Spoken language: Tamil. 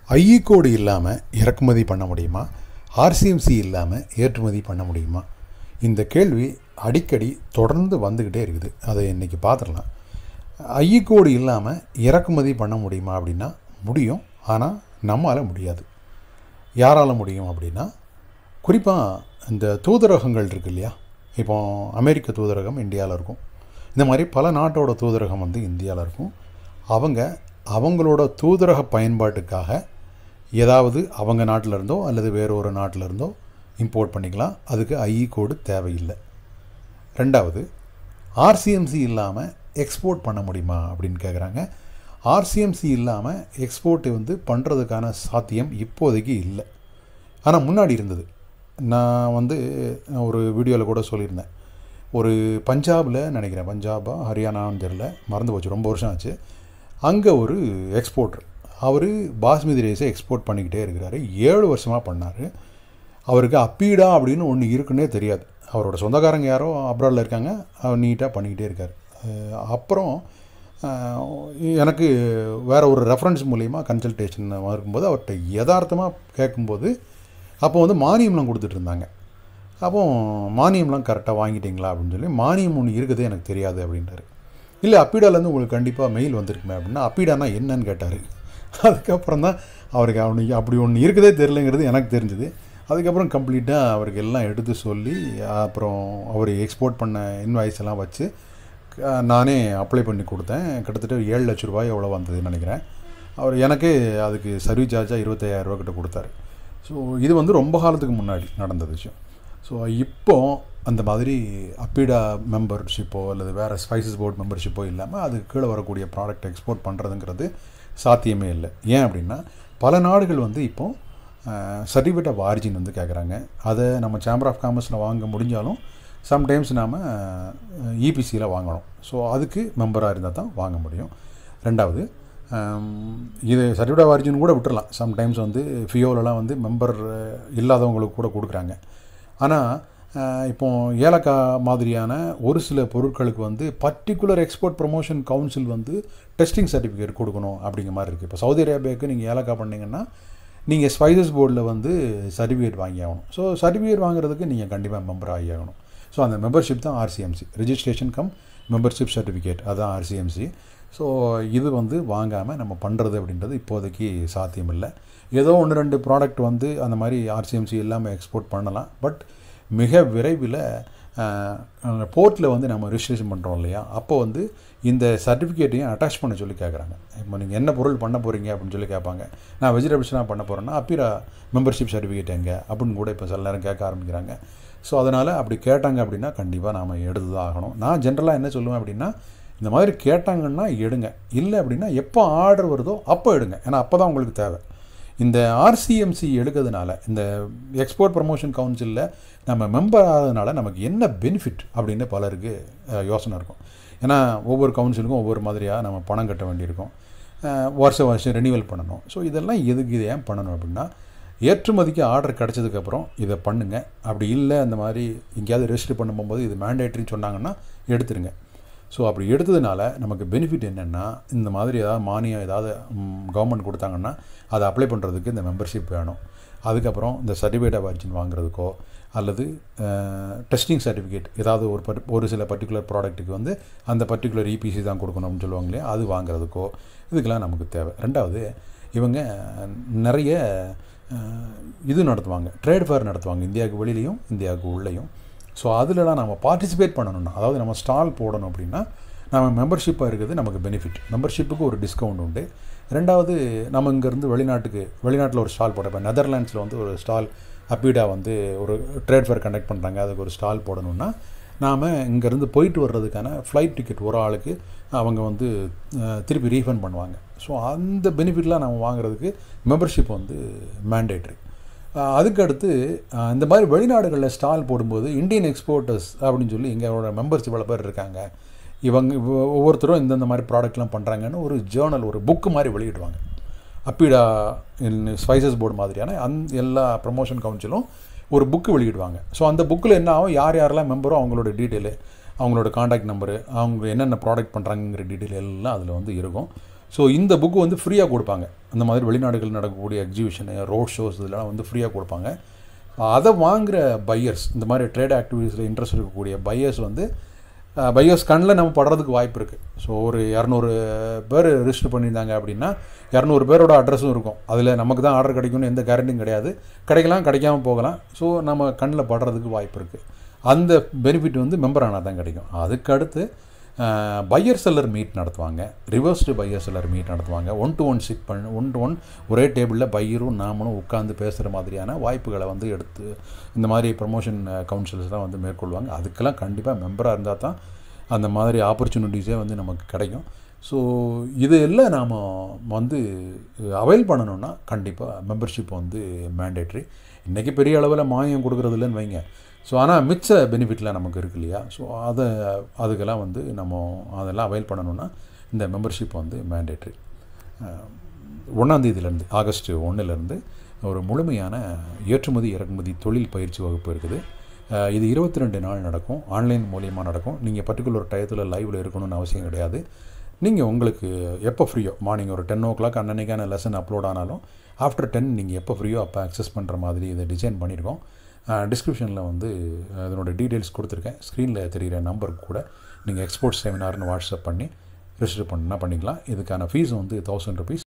ஐஇ கோடு இல்லாமல் இறக்குமதி பண்ண முடியுமா ஆர்சிஎம்சி இல்லாமல் ஏற்றுமதி பண்ண முடியுமா இந்த கேள்வி அடிக்கடி தொடர்ந்து வந்துக்கிட்டே இருக்குது அதை இன்றைக்கி பார்த்துடலாம் ஐஇ கோடு இல்லாமல் இறக்குமதி பண்ண முடியுமா அப்படின்னா முடியும் ஆனால் நம்மளால் முடியாது யாரால் முடியும் அப்படின்னா குறிப்பாக இந்த தூதரகங்கள் இருக்கு இல்லையா இப்போ அமெரிக்க தூதரகம் இந்தியாவில் இருக்கும் இந்த மாதிரி பல நாட்டோட தூதரகம் வந்து இந்தியாவில் இருக்கும் அவங்க அவங்களோட தூதரக பயன்பாட்டுக்காக ஏதாவது அவங்க நாட்டில் இருந்தோ அல்லது வேறு ஒரு நாட்டில் இருந்தோ இம்போர்ட் பண்ணிக்கலாம் அதுக்கு ஐஇ கோடு தேவையில்லை ரெண்டாவது ஆர்சிஎம்சி இல்லாமல் எக்ஸ்போர்ட் பண்ண முடியுமா அப்படின்னு கேட்குறாங்க ஆர்சிஎம்சி இல்லாமல் எக்ஸ்போர்ட் வந்து பண்ணுறதுக்கான சாத்தியம் இப்போதைக்கு இல்லை ஆனால் முன்னாடி இருந்தது நான் வந்து ஒரு வீடியோவில் கூட சொல்லியிருந்தேன் ஒரு பஞ்சாபில் நினைக்கிறேன் பஞ்சாபா ஹரியானான்னு தெரில மறந்து போச்சு ரொம்ப வருஷம் ஆச்சு அங்கே ஒரு எக்ஸ்போர்ட்டர் அவர் பாஸ்மதி ரைஸை எக்ஸ்போர்ட் பண்ணிக்கிட்டே இருக்கிறாரு ஏழு வருஷமாக பண்ணார் அவருக்கு அப்பீடா அப்படின்னு ஒன்று இருக்குன்னே தெரியாது அவரோட சொந்தக்காரங்க யாரோ அப்ராடில் இருக்காங்க அவர் நீட்டாக பண்ணிக்கிட்டே இருக்கார் அஹ் அப்புறம் அஹ் எனக்கு வேறு ஒரு ரெஃபரன்ஸ் மூலிமா கன்சல்டேஷன் இருக்கும்போது அவர்கிட்ட யதார்த்தமாக கேட்கும்போது அப்போ வந்து மானியம்லாம் கொடுத்துட்டு இருந்தாங்க அப்போ மானியம்லாம் கரெக்டாக வாங்கிட்டீங்களா அப்படின்னு சொல்லி மானியம் ஒன்று இருக்குது எனக்கு தெரியாது அப்படின்றாரு இல்லை அப்பீடாலேருந்து உங்களுக்கு கண்டிப்பாக மெயில் வந்திருக்குமே அப்படின்னா அப்பீடானா என்னன்னு கேட்டார் அதுக்கப்புறம் தான் அவருக்கு அவனுக்கு அப்படி ஒன்று இருக்குதே தெரிலங்கிறது எனக்கு தெரிஞ்சுது அதுக்கப்புறம் கம்ப்ளீட்டாக அவருக்கு எல்லாம் எடுத்து சொல்லி அப்புறம் அவர் எக்ஸ்போர்ட் பண்ண இன்வாய்ஸ் எல்லாம் வச்சு க- நானே அப்ளை பண்ணி கொடுத்தேன் கிட்டத்தட்ட ஏழு லட்ச ரூபாய் எவ்வளோ வந்ததுன்னு நினைக்கிறேன் அவர் எனக்கு அதுக்கு சர்வீஸ் சார்ஜாக இருபத்தையாயிரம் ரூபா கிட்ட கொடுத்தாரு ஸோ இது வந்து ரொம்ப காலத்துக்கு முன்னாடி நடந்த விஷயம் ஸோ இப்போ அந்த மாதிரி அப்பீடா மெம்பர்ஷிப்போ அல்லது வேறு ஸ்பைசஸ் போர்ட் மெம்பர்ஷிப்போ இல்லாமல் அதுக்கு கீழே வரக்கூடிய ப்ராடக்ட் எக்ஸ்போர்ட் பண்ணுறதுங்கிறது சாத்தியமே இல்லை ஏன் அப்படின்னா பல நாடுகள் வந்து இப்போ சர்டிஃபிகேட் ஆஃப் ஆரிஜின் வந்து கேட்குறாங்க அதை நம்ம சேம்பர் ஆஃப் காமர்ஸில் வாங்க முடிஞ்சாலும் சம்டைம்ஸ் நாம் இபிசியில் வாங்கணும் ஸோ அதுக்கு மெம்பராக இருந்தால் தான் வாங்க முடியும் ரெண்டாவது ஆம், இது சர்டிஃபிகேட் ஆஃப் ஆரிஜின் கூட விட்டுறலாம் சம்டைம்ஸ் வந்து ஃபியோலலாம் வந்து மெம்பர் இல்லாதவங்களுக்கு கூட கொடுக்குறாங்க ஆனால் இப்போ ஏலக்காய் மாதிரியான ஒரு சில பொருட்களுக்கு வந்து பர்டிகுலர் எக்ஸ்போர்ட் ப்ரொமோஷன் கவுன்சில் வந்து டெஸ்டிங் சர்டிஃபிகேட் கொடுக்கணும் அப்படிங்கிற மாதிரி இருக்குது இப்போ சவுதி அரேபியாவுக்கு நீங்கள் ஏலக்காய் பண்ணீங்கன்னா நீங்கள் ஸ்பைசஸ் போர்டில் வந்து சர்டிஃபிகேட் வாங்கி ஆகணும் ஸோ சர்டிஃபிகேட் வாங்குறதுக்கு நீங்கள் கண்டிப்பாக மெம்பர் ஆகி ஆகணும் ஸோ அந்த மெம்பர்ஷிப் தான் RCMC registration cum membership certificate அதுதான் ஆர்சிஎம்சி ஸோ இது வந்து வாங்காமல் நம்ம பண்ணுறது அப்படின்றது இப்போதைக்கு சாத்தியம் இல்லை ஏதோ ஒன்று ரெண்டு ப்ராடக்ட் வந்து அந்த மாதிரி ஆர்சிஎம்சி இல்லாமல் எக்ஸ்போர்ட் பண்ணலாம் பட் மிக விரைவில் போர்ட்டில் வந்து நம்ம ரிஜிஸ்ட்ரேஷன் பண்ணுறோம் இல்லையா அப்போ வந்து இந்த சர்டிஃபிகேட்டையும் அட்டாச் பண்ண சொல்லி கேட்குறாங்க இப்போ நீங்கள் என்ன பொருள் பண்ண போகிறீங்க அப்படின்னு சொல்லி கேட்பாங்க நான் வெஜிடபிள்ஸ்லாம் பண்ண போகிறேன்னா அப்பீரா மெம்பர்ஷிப் சர்டிஃபிகேட் எங்கே அப்படின்னு கூட இப்போ சில நேரம் கேட்க ஆரம்பிக்கிறாங்க ஸோ அதனால் அப்படி கேட்டாங்க அப்படின்னா கண்டிப்பாக நாம் எடுத்து தான் ஆகணும் நான் ஜென்ரலாக என்ன சொல்லுவேன் அப்படின்னா இந்த மாதிரி கேட்டாங்கன்னா எடுங்க இல்லை அப்படின்னா எப்போ ஆர்டர் வருதோ அப்போ எடுங்க ஏன்னா அப்போ தான் உங்களுக்கு தேவை இந்த ஆர்சிஎம்சி எடுக்கிறதுனால இந்த எக்ஸ்போர்ட் ப்ரமோஷன் கவுன்சிலில் நம்ம மெம்பர் ஆகிறதுனால நமக்கு என்ன பெனிஃபிட் அப்படின்னு பலருக்கு அஹ், யோசனை இருக்கும் ஏன்னா ஒவ்வொரு கவுன்சிலுக்கும் ஒவ்வொரு மாதிரியாக நம்ம பணம் கட்ட வேண்டியிருக்கும் அஹ், வருஷம் வருஷம் ரெனியூவல் பண்ணணும் ஸோ இதெல்லாம் எதுக்கு இதை ஏன் பண்ணணும் அப்படின்னா ஏற்றுமதிக்கு ஆர்டர் கிடச்சதுக்கப்புறம் இதை பண்ணுங்கள் அப்படி இல்லை அந்த மாதிரி எங்கேயாவது ரெஜிஸ்டர் பண்ணும்போது இது மேண்டேட்ரின்னு சொன்னாங்கன்னா எடுத்துருங்க ஸோ அப்படி எடுத்ததுனால நமக்கு பெனிஃபிட் என்னென்னா இந்த மாதிரி ஏதாவது மானியம் ஏதாவது கவர்மெண்ட் கொடுத்தாங்கன்னா அதை அப்ளை பண்ணுறதுக்கு இந்த மெம்பர்ஷிப் வேணும் அதுக்கப்புறம் இந்த சர்டிஃபிகேட் ஆஃப் ஆரிஜின் வாங்குறதுக்கோ அல்லது டெஸ்டிங் சர்டிஃபிகேட் ஏதாவது ஒரு பர்டி ஒரு சில பர்டிகுலர் ப்ராடக்ட்டுக்கு வந்து அந்த பர்டிகுலர் இபிசி தான் கொடுக்கணும்னு சொல்லுவாங்க இல்லையா அது வாங்குறதுக்கோ இதுக்கெல்லாம் நமக்கு தேவை ரெண்டாவது இவங்க நிறைய அஹ், இது நடத்துவாங்க ட்ரேட் ஃபேர் நடத்துவாங்க இந்தியாவுக்கு வெளியிலையும் இந்தியாவுக்கு உள்ளேயும் ஸோ அதிலலாம் நம்ம பார்ட்டிசிபேட் பண்ணணும்னா அதாவது நம்ம ஸ்டால் போடணும் அப்படின்னா நம்ம மெம்பர்ஷிப்பாக இருக்கிறது நமக்கு பெனிஃபிட் மெம்பர்ஷிப்புக்கு ஒரு டிஸ்கவுண்ட் உண்டு ரெண்டாவது நம்ம இங்கேருந்து வெளிநாட்டுக்கு வெளிநாட்டில் ஒரு ஸ்டால் போட இப்போ நெதர்லாண்ட்ஸில் வந்து ஒரு ஸ்டால் அப்பீடா வந்து ஒரு ட்ரேட் ஃபேர் கண்டக்ட் பண்ணுறாங்க அதுக்கு ஒரு ஸ்டால் போடணும்னா நாம் இங்கேருந்து போயிட்டு வர்றதுக்கான ஃப்ளைட் டிக்கெட் ஒரு ஆளுக்கு அவங்க வந்து அஹ், திருப்பி ரீஃபண்ட் பண்ணுவாங்க ஸோ அந்த பெனிஃபிட்லாம் நம்ம வாங்குறதுக்கு மெம்பர்ஷிப் வந்து மேண்டேட்ரி அதுக்கு அடுத்து அஹ், இந்த மாதிரி வெளிநாடுகளில் ஸ்டால் போடும்போது இந்தியன் எக்ஸ்போர்ட்டர்ஸ் அப்படின்னு சொல்லி எங்களோட மெம்பர்ஸ் இவ்வளோ பேர் இருக்காங்க இவங்க இவ- ஒவ்வொருத்தரும் இந்தந்த மாதிரி ப்ராடக்ட்லாம் பண்ணுறாங்கன்னு ஒரு ஜேர்னல் ஒரு புக்கு மாதிரி வெளியிடுவாங்க அப்பீடா ஸ்பைசஸ் போர்டு மாதிரியான அந் எல்லா ப்ரமோஷன் கவுன்சிலும் ஒரு புக்கு வெளியிடுவாங்க ஸோ அந்த புக்கில் என்ன ஆகும் யார் யாரெல்லாம் மெம்பரோ அவங்களோட டீட்டெயிலு அவங்களோட காண்டாக்ட் நம்பரு அவங்க என்னென்ன ப்ராடக்ட் பண்ணுறாங்கங்கிற டீட்டெயில் எல்லாம் அதில் வந்து இருக்கும் ஸோ இந்த புக்கு வந்து ஃப்ரீயாக கொடுப்பாங்க அந்த மாதிரி வெளிநாடுகள் நடக்கக்கூடிய எக்ஸிபிஷனு ரோட் ஷோஸ் இதெல்லாம் வந்து ஃப்ரீயாக கொடுப்பாங்க அதை வாங்குகிற பையர்ஸ் இந்த மாதிரி ட்ரேட் ஆக்டிவிட்டீஸில் இன்ட்ரெஸ்ட் இருக்கக்கூடிய பையர்ஸ் வந்து பையர்ஸ் கண்ணில் நம்ம படுறதுக்கு வாய்ப்பு இருக்குது ஸோ ஒரு இரநூறு பேர் ரிஜிஸ்டர் பண்ணியிருந்தாங்க அப்படின்னா இரநூறு பேரோட அட்ரஸும் இருக்கும் அதில் நமக்கு தான் ஆர்டர் கிடைக்கும்னு எந்த கேரண்டியும் கிடையாது கிடைக்கலாம் கிடைக்காம போகலாம் ஸோ நம்ம கண்ணில் படுறதுக்கு வாய்ப்பு இருக்குது அந்த பெனிஃபிட் வந்து மெம்பர் ஆனால் தான் கிடைக்கும் அதுக்கு அடுத்து பையர் செல்லர் மீட் நடத்துவாங்க ரிவர்ஸ்டு பையர் செல்லர் மீட் நடத்துவாங்க ஒன் டு ஒன் சிட் பண்ணி ஒன் டு ஒன் ஒரே டேபிளில் பையரும் நாமளும் உட்காந்து பேசுகிற மாதிரியான வாய்ப்புகளை வந்து எடுத்து இந்த மாதிரி ப்ரமோஷன் கவுன்சில்ஸ்லாம் வந்து மேற்கொள்வாங்க அதுக்கெல்லாம் கண்டிப்பாக மெம்பராக இருந்தால் தான் அந்த மாதிரி ஆப்பர்ச்சுனிட்டிஸே வந்து நமக்கு கிடைக்கும் ஸோ இது எல்லாம் நாம் வந்து அவைல் பண்ணணும்னா கண்டிப்பாக மெம்பர்ஷிப் வந்து மேண்டேட்ரி இன்றைக்கி பெரிய அளவில் மானியம் கொடுக்குறது இல்லைன்னு வைங்க ஸோ ஆனால் மிச்ச பெனிஃபிட்லாம் நமக்கு இருக்கு இல்லையா ஸோ அதை அதுக்கெல்லாம் வந்து நம்ம அதெல்லாம் அவைல் பண்ணணும்னா இந்த மெம்பர்ஷிப் வந்து மேண்டேட்ரி ஒன்றாந்தேதியிலேருந்து ஆகஸ்ட் ஒன்றுலேருந்து ஒரு முழுமையான ஏற்றுமதி இறக்குமதி தொழில் பயிற்சி வகுப்பு இருக்குது இது இருபத்தி ரெண்டு நாள் நடக்கும் ஆன்லைன் மூலியமாக நடக்கும் நீங்கள் பர்டிகுலர் டயத்தில் லைவில் இருக்கணும்னு அவசியம் கிடையாது நீங்கள் உங்களுக்கு எப்போ ஃப்ரீயோ மார்னிங் ஒரு டென் ஓ கிளாக் அன்னன்னைக்கான லெசன் அப்லோட் ஆனாலும் ஆஃப்டர் டென் நீங்கள் எப்போ ஃப்ரீயோ அப்போ அக்சஸ் பண்ணுற மாதிரி இதை டிசைன் பண்ணியிருக்கோம் டிஸ்கிரிப்ஷனில் வந்து அதனோட டீட்டெயில்ஸ் கொடுத்துருக்கேன் ஸ்க்ரீனில் தெரிகிற நம்பருக்கு கூட நீங்கள் எக்ஸ்போர்ட் செமினார்னு வாட்ஸ்அப் பண்ணி ரிஜிஸ்டர் பண்ணால் பண்ணிக்கலாம் இதுக்கான ஃபீஸ் வந்து தௌசண்ட் ருபீஸ்